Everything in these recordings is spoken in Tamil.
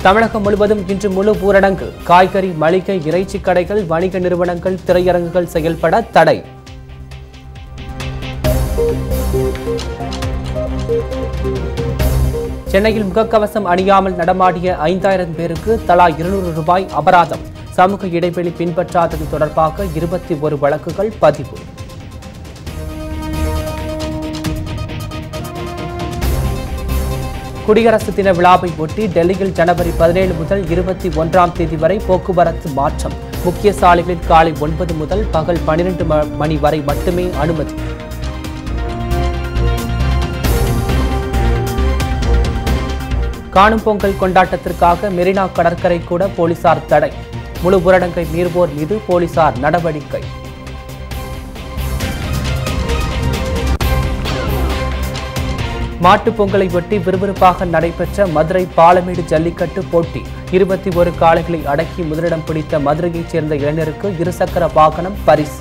தமிழகம் முழுவதும் இன்று முழு ஊரடங்கு காய்கறி மளிகை இறைச்சி கடைகள் வணிக நிறுவனங்கள் திரையரங்குகள் செயல்பட தடை சென்னையில் முகக்கவசம் அணியாமல் நடமாடிய ஐந்தாயிரம் பேருக்கு தலா இருநூறு ரூபாய் அபராதம் சமூக இடைவெளி பின்பற்றாதது தொடர்பாக இருபத்தி ஒரு வழக்குகள் பதிவு குடியரசு தின விழாவை ஒட்டி டெல்லியில் ஜனவரி பதினேழு முதல் இருபத்தி ஒன்றாம் தேதி வரை போக்குவரத்து மாற்றம் முக்கிய சாலைகளில் காலை ஒன்பது முதல் பகல் பனிரெண்டு மணி வரை மட்டுமே அனுமதி காணும் பொங்கல் கொண்டாட்டத்திற்காக மெரினா கடற்கரை கூட போலீசார் தடை முழு ஊரடங்கை மீறுவோர் மீது போலீசார் நடவடிக்கை மாட்டுப் பொங்கலை ஒட்டி விறுவிறுப்பாக நடைபெற்ற மதுரை பாலமேடு ஜல்லிக்கட்டு போட்டி இருபத்தி ஒரு காளைகளை அடக்கி முதலிடம் பிடித்த மதுரையைச் சேர்ந்த இளைஞருக்கு இருசக்கர வாகனம் பரிசு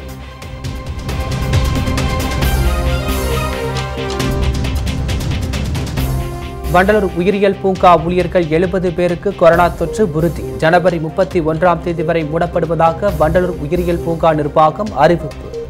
வண்டலூர் உயிரியல் பூங்கா ஊழியர்கள் எழுபது பேருக்கு கொரோனா தொற்று உறுதி ஜனவரி முப்பத்தி ஒன்றாம் தேதி வரை மூடப்படுவதாக வண்டலூர் உயிரியல் பூங்கா நிர்வாகம் அறிவிப்பு